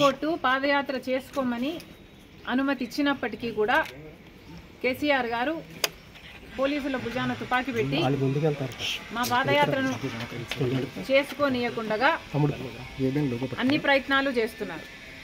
High court పాదయాత్ర చేసుకోమని అనుమతి ఇచ్చినప్పటికీ కూడా కేసీఆర్ గారు పోలీసుల భుజాన తుపాకీ పెట్టి వాళ్ళు ముందుకెళ్తారు మా పాదయాత్రను చేసుకోనీయకుండా తమ్ముడు ఏదైనా లోపల అన్ని ప్రయత్నాలు చేస్తున్నారు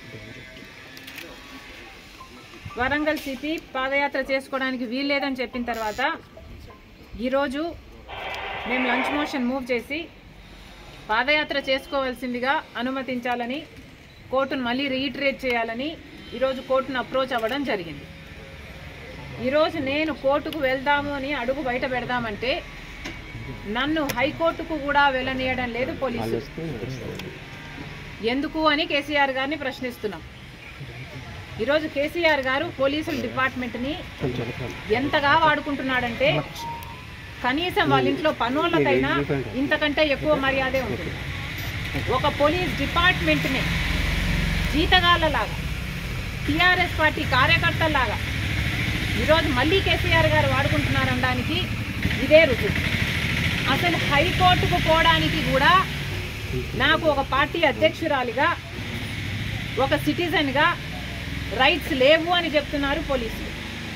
వరంగల్ సిపి పాదయాత్ర చేసుకోవడానికి వీల్లేదని చెప్పిన తర్వాత ఈరోజు మేము లంచ్ మోషన్ మూవ్ చేసి పాదయాత్ర చేసుకోవాల్సిందిగా అనుమతించాలని కోర్టును మళ్ళీ రీఇటరేట్ చేయాలని ఈరోజు కోర్టును అప్రోచ్ అవ్వడం జరిగింది ఈరోజు నేను కోర్టుకు వెళ్దాము అని అడుగు బయట పెడదామంటే నన్ను హైకోర్టుకు కూడా వెళ్ళనీయడం లేదు పోలీసులు ఎందుకు అని కేసీఆర్ గారిని ప్రశ్నిస్తున్నాం ఈరోజు కేసీఆర్ గారు పోలీసుల డిపార్ట్మెంట్ని కొంచెం వెనకాల. ఎంతగా వాడుకుంటున్నాడంటే కనీసం వాళ్ళ ఇంట్లో పనులకైనా ఇంతకంటే ఎక్కువ మర్యాదే ఉంటుంది ఒక పోలీస్ డిపార్ట్మెంట్ని జీతగాళ్ళలాగా టీఆర్ఎస్ పార్టీ కార్యకర్తల్లాగా ఈరోజు మళ్ళీ కేసీఆర్ గారు వాడుకుంటున్నారనడానికి ఇదే రుజువు అసలు హైకోర్టుకు పోవడానికి కూడా నాకు ఒక పార్టీ అధ్యక్షురాలిగా ఒక సిటిజన్గా రైట్స్ లేవు అని చెప్తున్నారు పోలీసులు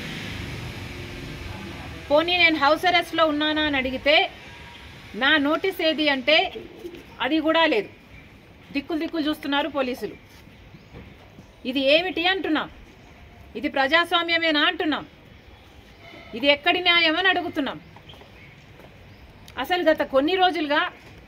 పోనీ నేను హౌస్ అరెస్ట్లో ఉన్నానా అని అడిగితే నా నోటీస్ ఏది అంటే అది కూడా లేదు దిక్కులు దిక్కులు చూస్తున్నారు పోలీసులు ఇది ఏమిటి అంటున్నాం ఇది ప్రజాస్వామ్యమేనా అంటున్నాం ఇది ఎక్కడి న్యాయం అని అడుగుతున్నాం అసలు గత కొన్ని రోజులుగా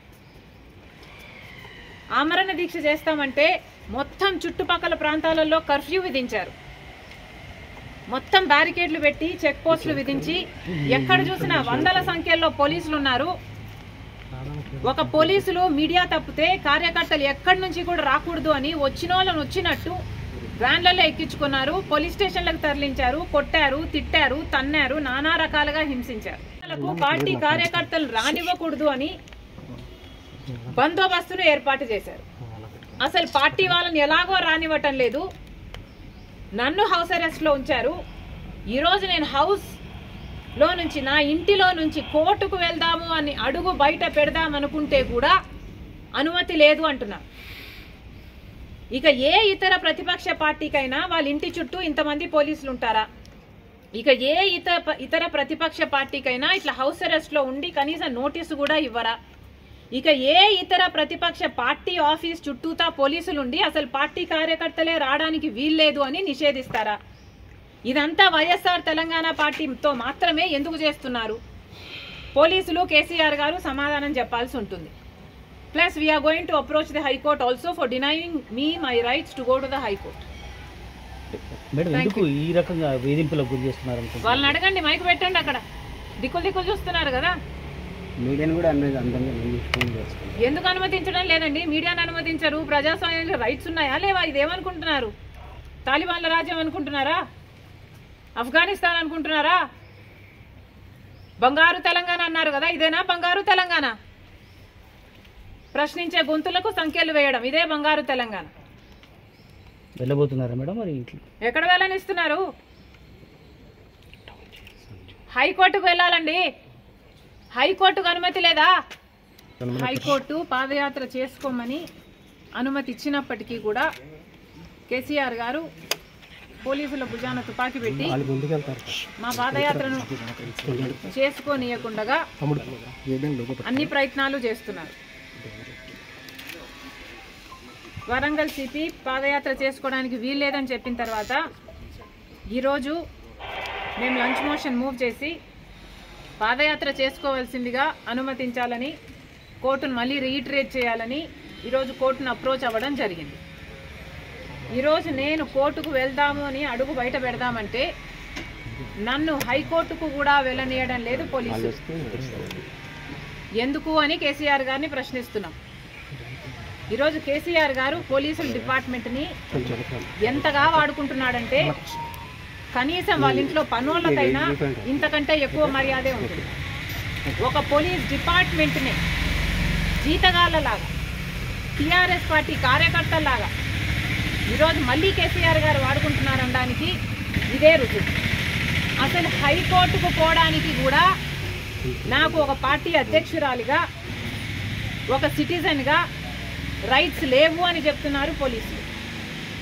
ఆమరణ దీక్ష చేస్తామంటే మొత్తం చుట్టుపక్కల ప్రాంతాలలో కర్ఫ్యూ విధించారు మొత్తం బ్యారికేడ్లు పెట్టి చెక్ పోస్టులు విధించి ఎక్కడ చూసినా వందల సంఖ్యలో పోలీసులు ఉన్నారు ఒక పోలీసులు మీడియా తప్పితే కార్యకర్తలు ఎక్కడి నుంచి కూడా రాకూడదు అని వచ్చిన వాళ్ళని వచ్చినట్టు వ్యాన్లలో ఎక్కించుకున్నారు పోలీస్ స్టేషన్లకు తరలించారు కొట్టారు తిట్టారు తన్నారు నానా రకాలుగా హింసించారు వాళ్ళకు పార్టీ కార్యకర్తలు రానివ్వకూడదు అని బందోబస్తును ఏర్పాటు చేశారు అసలు పార్టీ వాళ్ళని ఎలాగో రానివ్వటం లేదు నన్ను హౌస్ అరెస్ట్లో ఉంచారు ఈరోజు నేను హౌస్ లో నుంచి నా ఇంటిలో నుంచి కోర్టుకు వెళ్దాము అని అడుగు బయట పెడదాం అనుకుంటే కూడా అనుమతి లేదు అంటున్నా ఇక ఏ ఇతర ప్రతిపక్ష పార్టీకైనా వాళ్ళ ఇంటి చుట్టూ ఇంతమంది పోలీసులు ఉంటారా ఇక ఏ ఇతర ఇతర ప్రతిపక్ష పార్టీకైనా ఇట్లా హౌస్ అరెస్ట్లో ఉండి కనీసం నోటీసు కూడా ఇవ్వరా ఇక ఏ ఇతర ప్రతిపక్ష పార్టీ ఆఫీస్ చుట్టూతా పోలీసులు ఉండి అసలు పార్టీ కార్యకర్తలే రావడానికి వీల్లేదు అని నిషేధిస్తారా ఇదంతా వైఎస్ఆర్ తెలంగాణ పార్టీతో మాత్రమే ఎందుకు చేస్తున్నారు పోలీసులు కేసీఆర్ గారు సమాధానం చెప్పాల్సి ఉంటుంది plus we are going to approach the high court also for denying me my rights to go to the high court madam ఎందుకు ఈ రకంగా వేధింపులకు గురి చేస్తున్నారు అనుకుంటున్నారు వాళ్ళని అడగండి మైక్ పెట్టండి అక్కడ దిక్కులు దిక్కులు చూస్తున్నారు కదా మీడియాని కూడా అన్నది అందంగా నియమించుకొని చేస్తాం ఎందుకు అనుమతించడం లేదండి మీడియాను అనుమతించరు ప్రజాస్వామ్యంలో రైట్స్ ఉన్నాయా లేవా ఇదేమనుకుంటున్నారు తాలిబాన్ల రాజ్యం అనుకుంటున్నారా ఆఫ్ఘనిస్తాన్ అనుకుంటున్నారా బంగారు తెలంగాణ అన్నారు కదా ఇదేనా బంగారు తెలంగాణ ప్రశ్నించే గొంతులకు సంఖ్యలు వేయడం ఇదే బంగారు తెలంగాణ వెళ్ళబోతున్నారా మేడం మరి ఇట్లా ఎక్కడ వెళ్ళనిస్తున్నారు హైకోర్టుకు వెళ్ళాలండి హైకోర్టుకు అనుమతి లేదా హైకోర్టు పాదయాత్ర చేసుకోమని అనుమతి ఇచ్చినప్పటికీ కూడా కేసీఆర్ గారు పోలీసుల భుజాన తుపాకీ పెట్టి వాళ్ళు ముందుకెళ్తారు మా పాదయాత్రను చేసుకోనీయకుండా తమ్ముడు ఏదైనా లోపల అన్ని ప్రయత్నాలు చేస్తున్నారు వరంగల్ సిపి పాదయాత్ర చేసుకోవడానికి వీల్లేదని చెప్పిన తర్వాత ఈరోజు మేము లంచ్ మోషన్ మూవ్ చేసి పాదయాత్ర చేసుకోవాల్సిందిగా అనుమతించాలని కోర్టును మళ్ళీ రీఇటరేట్ చేయాలని ఈరోజు కోర్టును అప్రోచ్ అవ్వడం జరిగింది ఈరోజు నేను కోర్టుకు వెళ్దాము అని అడుగు బయట పెడదామంటే నన్ను హైకోర్టుకు కూడా వెళ్ళనీయడం లేదు పోలీసులు ఎందుకు అని కేసీఆర్ గారిని ప్రశ్నిస్తున్నాం ఈరోజు కేసీఆర్ గారు పోలీసుల డిపార్ట్మెంట్ని కొంచెం వెనకాల. ఎంతగా వాడుకుంటున్నాడంటే కనీసం వాళ్ళ ఇంట్లో పనులకైనా ఇంతకంటే ఎక్కువ మర్యాదే ఉంటుంది ఒక పోలీస్ డిపార్ట్మెంట్ని జీతగాళ్ళలాగా టీఆర్ఎస్ పార్టీ కార్యకర్తల్లాగా ఈరోజు మళ్ళీ కేసీఆర్ గారు వాడుకుంటున్నారనడానికి ఇదే రుజువు అసలు హైకోర్టుకు పోవడానికి కూడా నాకు ఒక పార్టీ అధ్యక్షురాలిగా ఒక సిటిజన్గా రైట్స్ లేవు అని చెప్తున్నారు పోలీసులు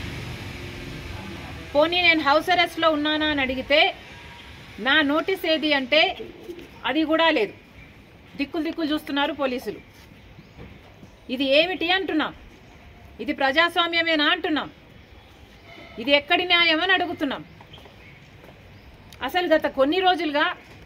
పోనీ నేను హౌస్ అరెస్ట్లో ఉన్నానా అని అడిగితే నా నోటీస్ ఏది అంటే అది కూడా లేదు దిక్కులు దిక్కులు చూస్తున్నారు పోలీసులు ఇది ఏమిటి అంటున్నాం ఇది ప్రజాస్వామ్యమేనా అంటున్నాం ఇది ఎక్కడి న్యాయం అని అడుగుతున్నాం అసలు గత కొన్ని రోజులుగా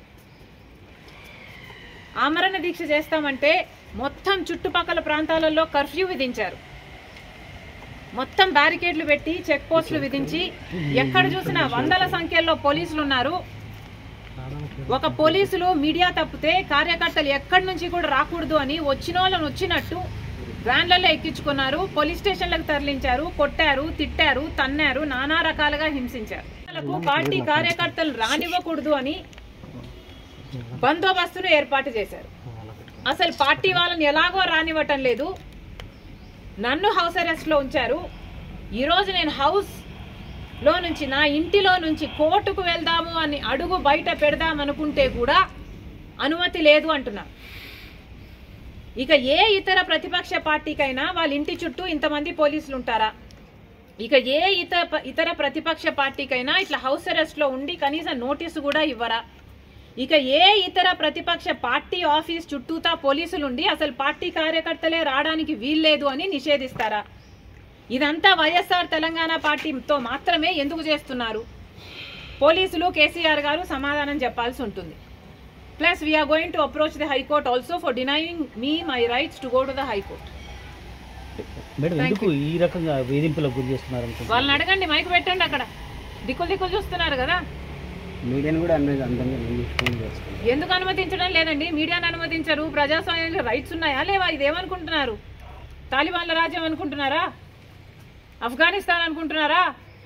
ఆమరణ దీక్ష చేస్తామంటే మొత్తం చుట్టుపక్కల ప్రాంతాలలో కర్ఫ్యూ విధించారు మొత్తం బ్యారికేడ్లు పెట్టి చెక్ పోస్టులు విధించి ఎక్కడ చూసినా వందల సంఖ్యలో పోలీసులు ఉన్నారు ఒక పోలీసులు మీడియా తప్పితే కార్యకర్తలు ఎక్కడి నుంచి కూడా రాకూడదు అని వచ్చిన వాళ్ళని వచ్చినట్టు వ్యాన్లలో ఎక్కించుకున్నారు పోలీస్ స్టేషన్లకు తరలించారు కొట్టారు తిట్టారు తన్నారు నానా రకాలుగా హింసించారు వాళ్ళకు పార్టీ కార్యకర్తలు రానివ్వకూడదు అని బందోబస్తును ఏర్పాటు చేశారు అసలు పార్టీ వాళ్ళని ఎలాగో రానివ్వటం లేదు నన్ను హౌస్ అరెస్ట్లో ఉంచారు ఈరోజు నేను హౌస్ లో నుంచి నా ఇంటిలో నుంచి కోర్టుకు వెళ్దాము అని అడుగు బయట పెడదాం అనుకుంటే కూడా అనుమతి లేదు అంటున్నా ఇక ఏ ఇతర ప్రతిపక్ష పార్టీకైనా వాళ్ళ ఇంటి చుట్టూ ఇంతమంది పోలీసులు ఉంటారా ఇక ఏ ఇతర ఇతర ప్రతిపక్ష పార్టీకైనా ఇట్లా హౌస్ అరెస్ట్లో ఉండి కనీసం నోటీసు కూడా ఇవ్వరా ఇక ఏ ఇతర ప్రతిపక్ష పార్టీ ఆఫీస్ చుట్టూతా పోలీసులు ఉండి అసలు పార్టీ కార్యకర్తలే రావడానికి వీల్లేదు అని నిషేధిస్తారా ఇదంతా వైఎస్ఆర్ తెలంగాణ పార్టీతో మాత్రమే ఎందుకు చేస్తున్నారు పోలీసులు కేసీఆర్ గారు సమాధానం చెప్పాల్సి ఉంటుంది plus we are going to approach the high court also for denying me my rights to go to the high court madam Thank ఎందుకు ఈ రకంగా వేధింపులకు గురి చేస్తున్నారు అనుకుంటున్నారు వాళ్ళని అడగండి మైక్ పెట్టండి అక్కడ దిక్కులు దిక్కులు చూస్తున్నారు కదా మీడియాని కూడా అన్నది అందరినీ ఫోన్ చేస్తున్నాం ఎందుకు అనుమతించడం లేదండి మీడియాను అనుమతించరు ప్రజాస్వామ్యంలో రైట్స్ ఉన్నాయా లేవా ఇదేమనుకుంటున్నారు తాలిబాన్ల రాజ్యం అనుకుంటున్నారా ఆఫ్ఘనిస్తాన్ అనుకుంటున్నారా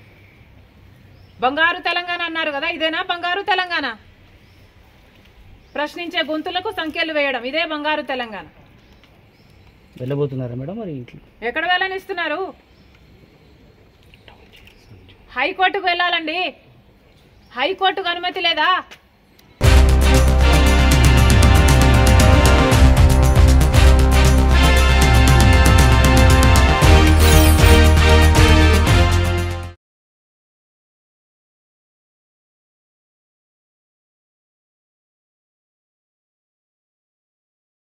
బంగారు తెలంగాణ అన్నారు కదా ఇదేనా బంగారు తెలంగాణ ప్రశ్నించే గొంతులకు సంఖ్యలు వేయడం ఇదే బంగారు తెలంగాణ వెళ్ళబోతున్నారా మేడం మరి ఇంట్లో ఎక్కడ వెళ్ళనిస్తున్నారు హైకోర్టుకు వెళ్ళాలండి హైకోర్టుకు అనుమతి లేదా